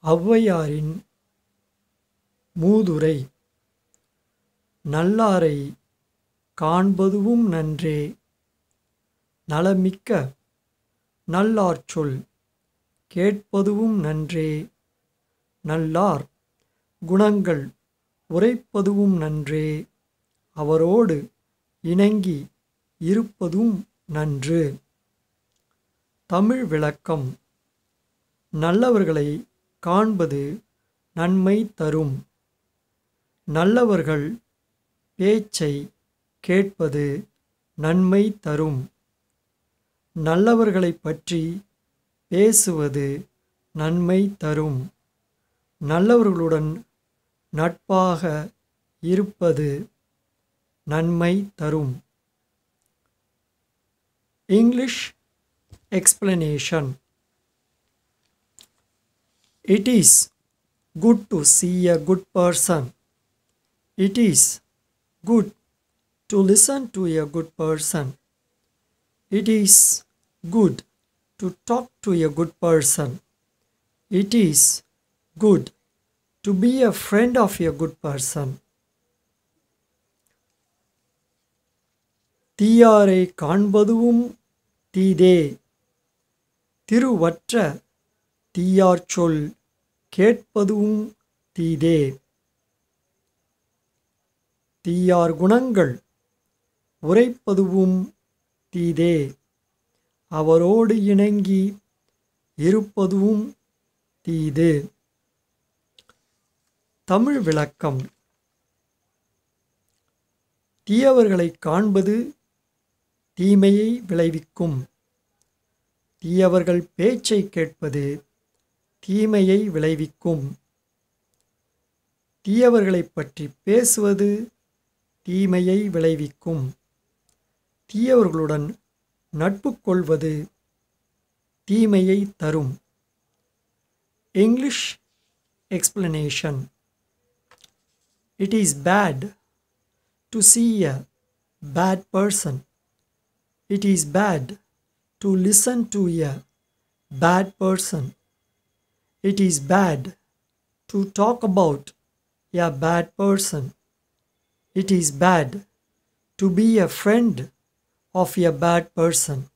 ஔவையாரின் மூதுரை நல்லாரை காண்பதுவும் நன்றே நலமிக்க நல்லார் சொல் கேட்பதுவும் நன்றே நல்லார் குணங்கள் உரைப்பதுவும் நன்றே அவரோடு இணங்கி இருப்பதும் நன்று தமிழ் விளக்கம் நல்லவர்களை காண்பது நன்மை தரும் நல்லவர்கள் பேச்சை கேட்பது நன்மை தரும் நல்லவர்களைப் பற்றி பேசுவது நன்மை தரும் நல்லவர்களுடன் நட்பாக இருப்பது நன்மை தரும் English explanation it is good to see a good person it is good to listen to a good person it is good to talk to a good person it is good to be a friend of a good person தீயாரை காண்பதுவும் தீதே திருவற்ற தீயார் சொல் கேட்பதும் தீதே தீயார் குணங்கள் உரைப்பதுவும் தீதே அவரோடு இணங்கி இருப்பதும் தீது தமிழ் விளக்கம் தீயவர்களை காண்பது தீமையை விளைவிக்கும் தீயவர்கள் பேச்சை கேட்பது தீமையை விளைவிக்கும் தீயவர்களைப் பற்றி பேசுவது தீமையை விளைவிக்கும் தீயவர்களுடன் நட்பு கொள்வது தீமையை தரும் English explanation it is bad to see a bad person it is bad to listen to a bad person. It is bad to talk about a bad person. It is bad to be a friend of a bad person.